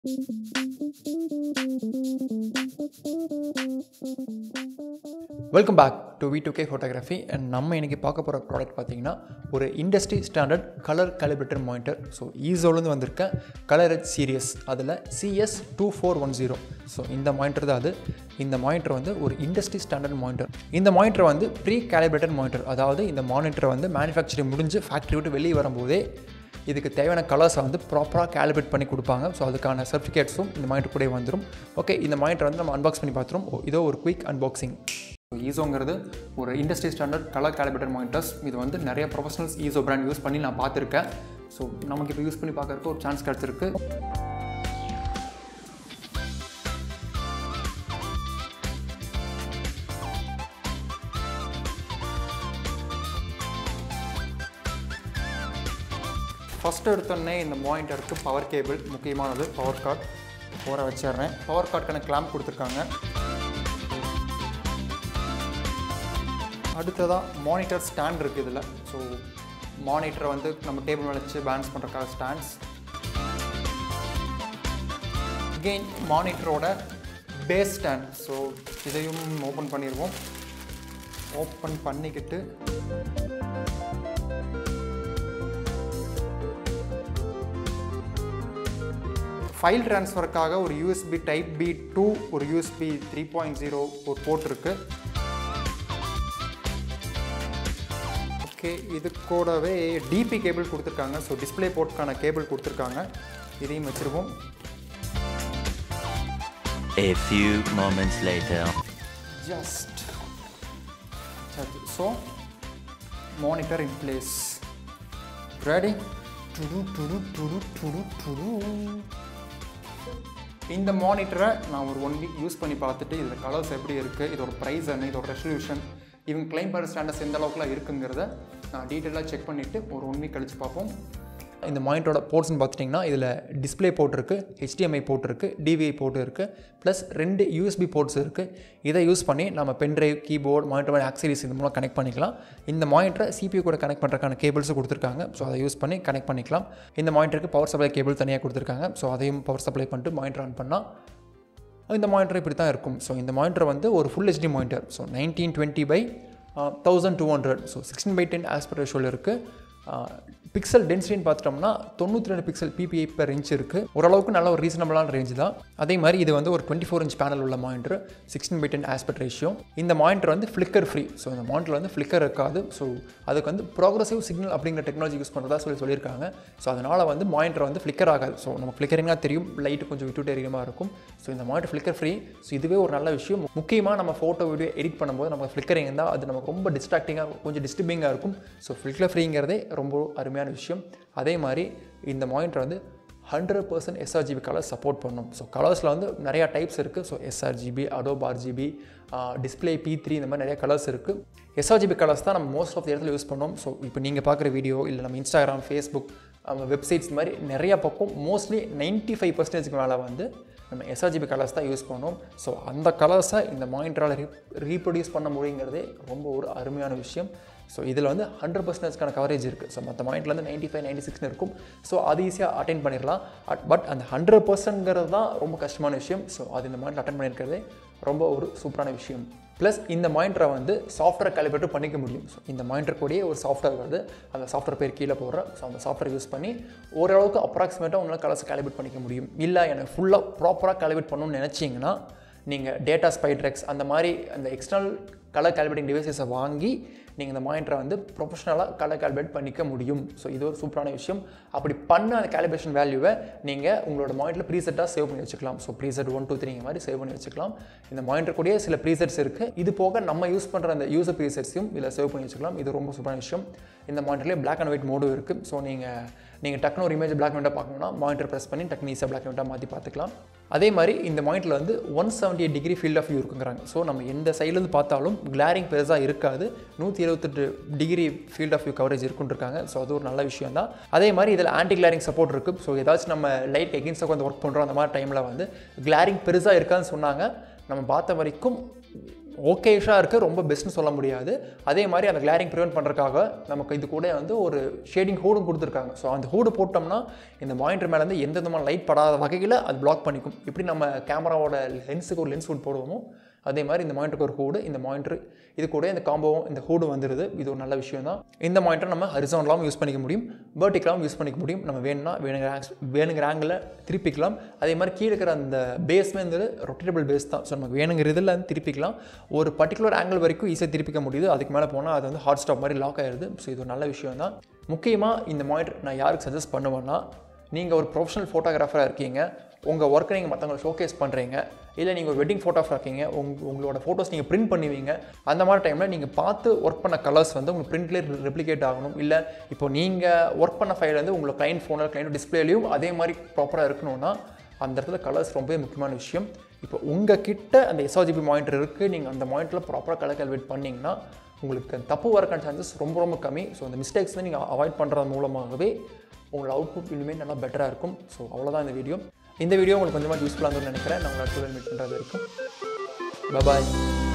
Welcome back to V two K photography and நம்ம இன்றைக்கி பார்க்க போகிற ப்ராடக்ட் பார்த்தீங்கன்னா ஒரு industry standard colour calibrator monitor so ஈஸோலேருந்து வந்திருக்க கலர் எச் சீரியஸ் அதில் CS two four one zero so இந்த மானிட்டர் தான் அது இந்த மானிட்டர் வந்து ஒரு இண்டஸ்ட்ரி ஸ்டாண்டர்ட் மானிட்டர் இந்த மானிட்டர் வந்து ப்ரீ கேலிபிரேட்டட் மானிட்டர் அதாவது இந்த மானிட்டர் வந்து மேனுஃபேக்சரிங் முடிஞ்சு ஃபேக்ட்ரி விட்டு வெளியே வரும்போதே இதுக்கு தேவையான கலர்ஸை வந்து ப்ராப்பராக கேலிபிரேட் பண்ணி கொடுப்பாங்க ஸோ அதுக்கான சர்டிஃபிகேட்ஸும் இந்த மானிட்டர் கூட வந்துடும் ஓகே இந்த மானிட்டர் வந்து நம்ம அன்பாக்ஸ் பண்ணி பார்த்துரும் ஓ, இதோ ஒரு குயிக் அன்பாக்சிங் ஈஸோங்கிறது ஒரு industry standard colour calibrator monitors இது வந்து நிறைய ப்ரொஃபஷனல்ஸ் ஈஸோ பிராண்ட் யூஸ் பண்ணி நான் பார்த்துருக்கேன் ஸோ நமக்கு இப்போ யூஸ் பண்ணி பார்க்கறதுக்கு ஒரு சான்ஸ் கிடச்சிருக்கு ஃபஸ்ட் எடுத்தோடனே இந்த மானிட்டருக்கு பவர் கேபிள் முக்கியமானது பவர் கார்டு போற வச்சிடுறேன் பவர் கார்டுக்கான கிளாம்ப் கொடுத்துருக்காங்க அடுத்ததாக மானிட்டர் ஸ்டாண்ட் இருக்குது இதில் ஸோ மானிட்டரை வந்து நம்ம டேபிள் மேலே வச்சு பேலன்ஸ் பண்ணுறக்காக ஸ்டாண்ட்ஸ் அகெயின் மானிட்டரோட பேஸ் ஸ்டாண்ட் ஸோ இதையும் ஓப்பன் பண்ணிடுவோம் ஓப்பன் பண்ணிக்கிட்டு ஃபைல் ட்ரான்ஸ்ஃபருக்காக ஒரு யூஎஸ்பி டைப் பி டூ ஒரு யூஎஸ்பி த்ரீ பாயிண்ட் ஜீரோ ஒரு போர்ட் இருக்கு ஓகே இது கூடவே டிபி கேபிள் கொடுத்துருக்காங்க ஸோ டிஸ்ப்ளே போர்ட்க்கான கேபிள் கொடுத்துருக்காங்க இதையும் வச்சுருவோம் A few moments later. Just so monitor in place ready டுடு டுடு டுடு டுடு டுடு இந்த மானிட்டரை நான் ஒரு ஒன் வீக் யூஸ் பண்ணி பார்த்துட்டு இதில் கலர்ஸ் எப்படி இருக்குது இதோட ப்ரைஸ் என்ன இதோட ரெசல்யூஷன் இவங்க கிளைம் பண்ணுற ஸ்டாண்டர்ட்ஸ் எந்த அளவுக்குலாம் இருக்குங்கிறத நான் டீட்டெயிலாக செக் பண்ணிவிட்டு ஒரு ஒன் வீக் கழிச்சு பார்ப்போம் இந்த மானிட்டரோட போர்ட்ஸ்னு பார்த்துட்டிங்கன்னா இதில் டிஸ்ப்ளே போர்ட் இருக்குது ஹெச்டிஎம்ஐ போர்ட் இருக்குது டிவிஐ போர்ட் இருக்குது ப்ளஸ் ரெண்டு யூஎஸ்பி போர்ட்ஸ் இருக்குது இதை யூஸ் பண்ணி நம்ம பென்ட்ரைவ் கீபோர்ட் மானிட்டர் மாதிரி ஆக்சரிஸ் இது மூலம் கனெக்ட் பண்ணிக்கலாம் இந்த மானிட்டரை சிபியூ கூட கனெக்ட் பண்ணுறதுக்கான கேபிள்ஸும் கொடுத்துருக்காங்க ஸோ அதை யூஸ் பண்ணி கனெக்ட் பண்ணிக்கலாம் இந்த மானிட்டருக்கு பவர் சப்ளை கேபிள் தனியாக கொடுத்துருக்காங்க ஸோ அதையும் பவர் சப்ளை பண்ணிட்டு மானிட்டர் ஆன் பண்ணால் இந்த மானிட்டர் இப்படி தான் இருக்கும் ஸோ இந்த மானிட்டர் வந்து ஒரு full HD monitor so nineteen twenty by thousand two hundred so sixteen by ten aspect ரேஷியோவில் இருக்குது பிக்சல் டென்சிட்டின்னு பார்த்துட்டோம்னா தொண்ணூற்றி ரெண்டு பிக்சல் பிபிஐ per இன்ச் இருக்குது ஓரளவுக்கு நல்ல ஒரு ரீசனபிளான ரேஞ்ச் தான் அதே மாதிரி இது வந்து ஒரு டுவெண்ட்டி ஃபோர் இன்ச் பேனல் உள்ள monitor sixteen by ten aspect ratio இந்த மானிட்டர் வந்து ஃப்ளிக்கர் ஃப்ரீ ஸோ இந்த மானிட்டர் வந்து ஃப்ளிக்கர் இருக்காது ஸோ அதுக்கு வந்து ப்ரோக்ரஸிவ் சிக்னல் அப்படிங்கிற டெக்னாலஜி யூஸ் பண்ணுறதா சொல்லி சொல்லியிருக்காங்க ஸோ அதனால் வந்து மானிட்டர் வந்து ஃப்ளிக்கர் ஆகாது ஸோ நம்ம ஃப்ளிக்கரிங்காக தெரியும் லைட்டு கொஞ்சம் விட்டு தெரியுமா இருக்கும் ஸோ இந்த மானிட்டர் ஃப்ளிக்கர் ஃப்ரீ ஸோ இதுவே ஒரு நல்ல விஷயம் முக்கியமாக நம்ம ஃபோட்டோ வீடியோ எடிட் பண்ணும்போது நம்ம ஃப்ளிக்கரிங் இருந்தால் அது நமக்கு ரொம்ப டிஸ்ட்ராக்டிங்காக கொஞ்சம் டிஸ்டர்பிங்காக இருக்கும் ஸோ ஃப்ளிக்கர் ஃப்ரீங்கிறதே ரொம்ப அருமையான விஷயம் அதே மாதிரி இந்த மானிட்டர் வந்து hundred percent sRGB colour support பண்ணும் ஸோ கலர்ஸில் வந்து நிறையா டைப்ஸ் இருக்குது so sRGB Adobe RGB display P three இந்த மாதிரி நிறைய கலர்ஸ் இருக்குது எஸ்ஆர்ஜிபி கலர்ஸ் தான் நம்ம மோஸ்ட் ஆஃப் த இடத்துல யூஸ் பண்ணோம் ஸோ இப்போ நீங்கள் பார்க்குற வீடியோ இல்லை நம்ம இன்ஸ்டாகிராம் ஃபேஸ்புக் வெப்சைட்ஸ் இந்த மாதிரி நிறையா பக்கம் மோஸ்ட்லி நைன்ட்டி ஃபைவ் பர்சன்டேஜ்க்கு மேலே வந்து நம்ம எஸ்ஆர்ஜிபி கலர்ஸ் தான் யூஸ் பண்ணோம் ஸோ அந்த கலர்ஸை இந்த மானிட்டரால் ரீ ரீப்ரொடியூஸ் பண்ண முடியுங்கிறதே ரொம்ப ஒரு அருமையான விஷயம் ஸோ இதில் வந்து ஹண்ட்ரட் பர்சன்டேஜ்க்கான கவரேஜ் இருக்குது ஸோ மற்ற மானிட்டில் வந்து நைன்ட்டி ஃபைவ் நைன்ட்டி சிக்ஸ்னு இருக்கும் ஸோ அது ஈஸியாக அட்டைன் பண்ணிடலாம் பட் அந்த ஹண்ட்ரட் பர்சன்ட்ங்கிறது தான் ரொம்ப கஷ்டமான விஷயம் ஸோ அது இந்த மானிட்டில் அட்டன் பண்ணியிருக்கிறதே ரொம்ப ஒரு சூப்பரான விஷயம் ப்ளஸ் இந்த மானிட்டரை வந்து சாஃப்ட்வேர் கேலிபிரேட்டும் பண்ணிக்க முடியும் ஸோ இந்த மானிட்டர் கூடயே ஒரு சாஃப்ட்வேர் வருது அந்த சாஃப்ட்வேர் பேர் கீழே போடுறேன் ஸோ அந்த சாஃப்ட்வேர் யூஸ் பண்ணி ஓரளவுக்கு அப்ராக்சிமேட்டாக உங்களால் கலர்ஸ் கேலிபிரேட் பண்ணிக்க முடியும் இல்லை எனக்கு ஃபுல்லாக ப்ராப்பராக கேலிபிரேட் பண்ணணும்னு நினச்சிங்கன்னா நீங்கள் டேட்டா ஸ்பைட்ரெக்ஸ் அந்த மாதிரி அந்த எக்ஸ்டர்னல் கலர் கேல்குலேட்டிங் டிவைசஸை வாங்கி நீங்கள் இந்த மானிட்டரை வந்து ப்ரொஃபஷனலாக கலர் கேல்குலேட் பண்ணிக்க முடியும் ஸோ இது ஒரு சூப்பரான விஷயம் அப்படி பண்ண அந்த கேலிபிரேஷன் வேல்யூவை நீங்கள் உங்களோட மானிட்டரில் ப்ரீசெட்டாக சேவ் பண்ணி வச்சுக்கலாம் ஸோ ப்ரீசெட் ஒன் டூ த்ரீங்க மாதிரி சேவ் பண்ணி வச்சுக்கலாம் இந்த மானிட்டர் கூடயே சில ப்ரீசெட்ஸ் இருக்குது இது போக நம்ம யூஸ் பண்ணுற அந்த யூசர் ப்ரீசெட்ஸையும் இதில் சேவ் பண்ணி வச்சுக்கலாம் இது ரொம்ப சூப்பரான விஷயம் இந்த மானிட்டர்லேயே பிளாக் அண்ட் ஒயிட் மோடும் இருக்குது ஸோ நீங்கள் நீங்கள் டக்குனு ஒரு இமேஜ் பிளாக் அண்ட் ஒயிட்டாக பார்க்கணும்னா மானிட்டர் ப்ரெஸ் பண்ணி டக்குனு ஈஸியாக பிளாக் அண்ட் ஒயிட்டாக மாற்றி பார்த்துக்கலாம் அதே மாதிரி இந்த மானிட்டரில் வந்து one seventy eight degree field of view இருக்குங்கிறாங்க ஸோ நம்ம எந்த சைட்லேருந்து பார்த்தாலும் கிளாரிங் பெருசாக இருக்காது நூற்றி இருபத்தெட்டு degree field of view coverage இருக்குன்னு இருக்காங்க ஸோ அது ஒரு நல்ல விஷயம் தான் அதே மாதிரி இதில் ஆன்டி கிளாரிங் சப்போர்ட் இருக்குது ஸோ ஏதாச்சும் நம்ம லைட் எகென்ஸ்டாக வந்து ஒர்க் பண்ணுறோம் அந்த மாதிரி டைமில் வந்து கிளாரிங் பெருசாக இருக்காதுன்னு சொன்னாங்க நம்ம பார்த்த வரைக்கும் ஓகேஷாக இருக்குது ரொம்ப பெஸ்ட்னு சொல்ல முடியாது அதே மாதிரி அந்த கிளாரிங் ப்ரிவென்ட் பண்ணுறதுக்காக நமக்கு இது கூட வந்து ஒரு ஷேடிங் ஹூடும் கொடுத்துருக்காங்க ஸோ அந்த ஹூடு போட்டோம்னா இந்த மானிட்டர் மேலே வந்து எந்த விதமான லைட் படாத வகையில் அது பிளாக் பண்ணிக்கும் இப்படி நம்ம கேமராவோட லென்ஸுக்கு ஒரு லென்ஸ் ஹூட் போடுவோமோ அதே மாதிரி இந்த மானிட்டருக்கு ஒரு ஹூடு இந்த மானிட்டர் இது கூட இந்த காம்போவும் இந்த ஹூடு வந்துடுது இது ஒரு நல்ல விஷயம் தான் இந்த மானிட்டர் நம்ம ஹரிசான்லாவும் யூஸ் பண்ணிக்க முடியும் வேர்ட்டிக்கலாவும் யூஸ் பண்ணிக்க முடியும் நம்ம வேணும்னா வேணுங்கிற ஆக்ஸ் வேணுங்கிற ஆங்கிளில் திருப்பிக்கலாம் அதே மாதிரி கீழே இருக்கிற அந்த பேஸ்மே வந்து ரொட்டேட்டபிள் பேஸ் தான் ஸோ நமக்கு வேணுங்கிற இதில் வந்து திருப்பிக்கலாம் ஒரு பர்டிகுலர் ஆங்கிள் வரைக்கும் ஈஸியாக திருப்பிக்க முடியுது அதுக்கு மேலே போனால் அது வந்து ஹாட் ஸ்டாப் மாதிரி லாக் ஆயிடுது ஸோ இது ஒரு நல்ல விஷயம் தான் முக்கியமாக இந்த மானிட்டர் நான் யாருக்கு சஜஸ்ட் பண்ணுவேன்னா நீங்கள் ஒரு ப்ரொஃபஷனல் ஃபோட்டோகிராஃபராக இருக்கீங்க உங்கள் ஒர்க்கை நீங்கள் மற்றவங்களை ஷோகேஸ் பண்ணுறீங்க இல்லை நீங்கள் ஒரு வெட்டிங் ஃபோட்டோகிராஃபர் இருக்கீங்க உங் உங்களோட ஃபோட்டோஸ் நீங்கள் பிரிண்ட் பண்ணுவீங்க அந்த மாதிரி டைமில் நீங்கள் பார்த்து ஒர்க் பண்ண கலர்ஸ் வந்து உங்கள் பிரிண்ட்லேயே ரெப்ளிகேட் ஆகணும் இல்லை இப்போ நீங்கள் ஒர்க் பண்ண ஃபைல் வந்து உங்களோட கிளைண்ட் ஃபோனில் கிளைண்ட் டிஸ்பிளேலையும் அதே மாதிரி ப்ராப்பராக இருக்கணும்னா அந்த இடத்துல கலர்ஸ் ரொம்பவே முக்கியமான விஷயம் இப்போ உங்கள் கிட்ட அந்த எஸ்ஆர்ஜிபி மானிட்டர் இருக்குது நீங்கள் அந்த மானிட்டரில் ப்ராப்பராக கலர் கால்குலேட் பண்ணிங்கன்னா உங்களுக்கு தப்பு வரக்கான சான்சஸ் ரொம்ப ரொம்ப கம்மி ஸோ அந்த மிஸ்டேக்ஸ் வந்து நீங்கள் அவாய்ட் பண்ணுறது மூலமாகவே உங்களோட அவுட்புட் இனிமேல் நல்லா பெட்டராக இருக்கும் ஸோ அவ்வளோதான் இந்த வீடியோ இந்த வீடியோ உங்களுக்கு கொஞ்சமாக யூஸ்ஃபுல்லாக இருந்ததுன்னு நினைக்கிறேன் நான் உங்களை அடுத்த மீட் பண்ணுறது இருக்கும் பாய்